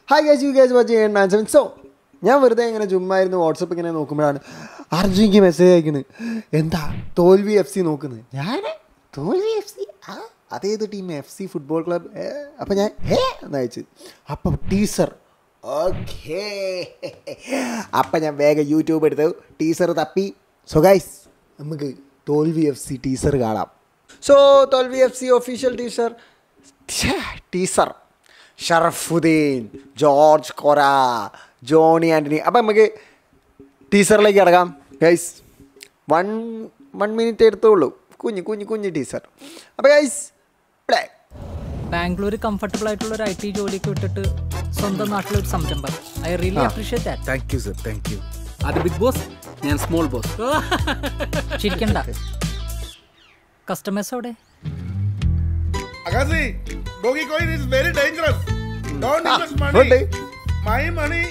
Hi guys you guys watch ചെയ്യണ്ട so ഞാൻ വെറുതെ ഇങ്ങനെ ചുമ്മാ ഇരുന്ന് വാട്സപ്പ് ഇങ്ങനെ നോക്കുമ്പോഴാണ് അർജുനിക്ക് മെസ്സേജ് അയക്കുന്നത് എന്താ തോൽവി എഫ് സി നോക്കുന്നത് ഞാൻ തോൽവി എഫ് സി ആ അതേത് team F C football club അപ്പം ഞാൻ ഏ എന്ന് അയച്ചു അപ്പം ടീസർ ഓക്കേ അപ്പം ഞാൻ വേഗം യൂട്യൂബ് എടുത്ത് ടീസർ തപ്പി സോ ഗൈസ് നമുക്ക് തോൽവി എഫ് സി ടീസർ കാണാം so Tholvi F C official teaser teaser Sharafudheen George Kora Johny Antony അപ്പം നമുക്ക് ടീസറിലേക്ക് കിടക്കാം ഗൈസ് വൺ വൺ മിനിറ്റ് എടുത്തോളൂ കുഞ്ഞ് കുഞ്ഞ് കുഞ്ഞ് ടീസർ അപ്പോൾ ഗൈസ് പ്ലേ ബാംഗ്ലൂർ കംഫർട്ടബിൾ ആയിട്ടുള്ള ഒരു ഐ ടി ജോലിക്ക് വിട്ടിട്ട് സ്വന്തം നാട്ടിലൊരു സംരംഭം I really appreciate that thank you sir thank you അത് ബിഗ് ബോസ് ഞാൻ സ്മോൾ ബോസ് ചിരിക്കണ്ട കസ്റ്റമേഴ്സോടെ Agassi, doggy coin is very dangerous. Don't Ah, invest money. good day. My money.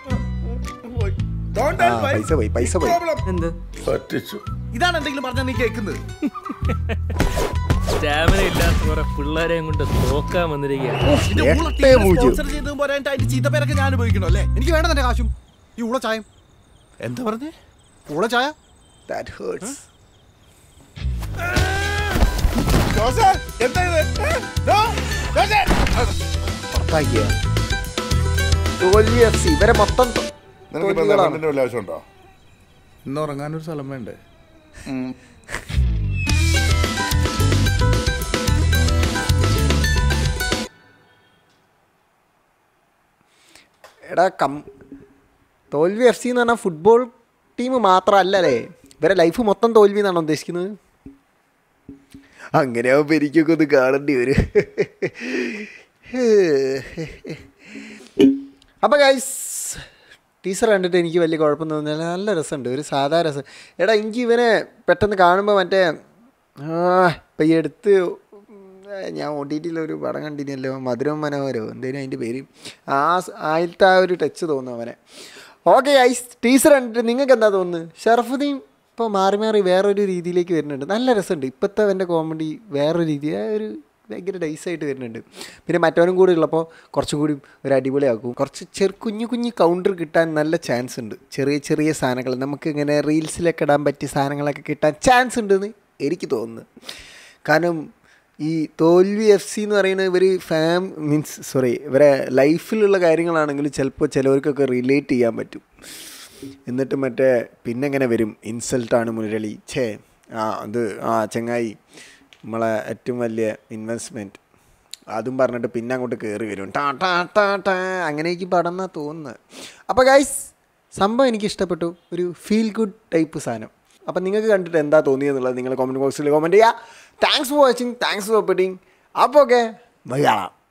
Don't tell Ah, why. പൈസ പോയി, പൈസ പോയി. Problem. എന്ത് പറ്റിച്ചു. ഇതാണ് എന്തെങ്കിലും പറഞ്ഞാൽ നീ കേൾക്കുന്നത് സ്റ്റാമിന ഇല്ലാത്ത കുറെ പിള്ളേരെയും കൊണ്ട് നോക്കാൻ വന്നിരിക്കുക എട്ടേ പൂജ്യം. സ്പോൺസർ ചെയ്തതും പോരായിട്ട് അതിന്റെ ചീത്ത പേരൊക്കെ ഞാൻ ഉപയോഗിക്കണോ അല്ലേ എനിക്ക് വേണ്ട തന്റെ കാശും ഈ ഉള്ള ചായം എന്താ പറഞ്ഞേ ഉള്ള ചായ ദാറ്റ് ഹേർട്സ് ജോസേ, എന്താ ഇത്? ഏ? No, ജോസേ. പുറത്താക്കിയ തോൽവി എഫ് സി ഇവരെ മൊത്തം തോ- നിനക്കിപ്പോ എന്താ തോൽവികളാണ്. കണ്ടന്റ് വല്ല ആവശ്യമുണ്ടോ ഇന്ന് ഉറങ്ങാനൊരു സ്ഥലം വേണ്ടേ എടാ കം തോൽവി എഫ് സി എന്ന് പറഞ്ഞാൽ ഫുട്ബോൾ ടീം മാത്രമല്ലല്ലേ ഇവരെ ലൈഫ് മൊത്തം തോൽവി എന്നാണോ ഉദ്ദേശിക്കുന്നത് അങ്ങനെ ആവുമ്പോൾ എനിക്കൊക്കെ ഒന്ന് കാണേണ്ടി വരും അപ്പോൾ ഗൈസ് ടീച്ചർ കണ്ടിട്ട് എനിക്ക് വലിയ കുഴപ്പം തോന്നില്ല നല്ല രസമുണ്ട് ഒരു സാധാ രസം എടാ എനിക്ക് ഇവനെ പെട്ടെന്ന് കാണുമ്പോൾ മറ്റേ ആ ഇപ്പം ഈ അടുത്ത് ഞാൻ ഒ ടി ടിയിൽ ഒരു പടം കണ്ടിനല്ലോ മധുരം മനോഹരോ എന്തേലും അതിൻ്റെ പേര് ആ സ്- ആദ്യത്തെ ആ ഒരു ടച്ച് തോന്നും അവനെ ഓക്കെ ഐസ് ടീച്ചർ കണ്ടിട്ട് നിങ്ങൾക്ക് എന്താ തോന്നുന്നത് ഷറഫുദ്ദീൻ ഇപ്പോൾ മാറി മാറി വേറൊരു രീതിയിലേക്ക് വരുന്നുണ്ട് നല്ല രസമുണ്ട് ഇപ്പോഴത്തെ അവൻ്റെ കോമഡി വേറൊരു രീതി ആ ഒരു ഭയങ്കര ഡൈസായിട്ട് വരുന്നുണ്ട് പിന്നെ മറ്റവനും കൂടി ഉള്ളപ്പോൾ കുറച്ചും കൂടി ഒരു അടിപൊളിയാക്കും കുറച്ച് ചെറു കുഞ്ഞു കുഞ്ഞു കൗണ്ടർ കിട്ടാൻ നല്ല ചാൻസ് ഉണ്ട് ചെറിയ ചെറിയ സാധനങ്ങൾ നമുക്ക് ഇങ്ങനെ റീൽസിലൊക്കെ ഇടാൻ പറ്റിയ സാധനങ്ങളൊക്കെ കിട്ടാൻ ചാൻസ് ഉണ്ടെന്ന് എനിക്ക് തോന്നുന്നു കാരണം ഈ തോൽവി എഫ് സി എന്ന് പറയുന്നത് ഇവർ ഫാം മീൻസ് സോറി ഇവരെ ലൈഫിലുള്ള കാര്യങ്ങളാണെങ്കിൽ ചിലപ്പോൾ ചിലവർക്കൊക്കെ റിലേറ്റ് ചെയ്യാൻ പറ്റും എന്നിട്ട് മറ്റേ പിന്നെ എങ്ങനെ വരും ഇൻസൾട്ടാണ് മുരളി ഛേ ആ അത് ആ ചങ്ങായി നമ്മളെ ഏറ്റവും വലിയ ഇൻവെസ്റ്റ്മെൻറ്റ് അതും പറഞ്ഞിട്ട് പിന്നെ അങ്ങോട്ട് കയറി വരും ടാ ടാ ടാ ടാ അങ്ങനെയൊക്കെ പടം എന്നാ തോന്നുന്നത് അപ്പോൾ ഗൈസ് സംഭവം എനിക്ക് ഇഷ്ടപ്പെട്ടു ഒരു ഫീൽ ഗുഡ് ടൈപ്പ് സാധനം അപ്പം നിങ്ങൾക്ക് കണ്ടിട്ട് എന്താ തോന്നിയെന്നുള്ളത് നിങ്ങൾ കോമൻറ്റ് ബോക്സിൽ കോമൻറ്റ് ചെയ്യുക thanks for watching thanks for petting അപ്പോൾ ഓക്കെ ബൈ കാണാം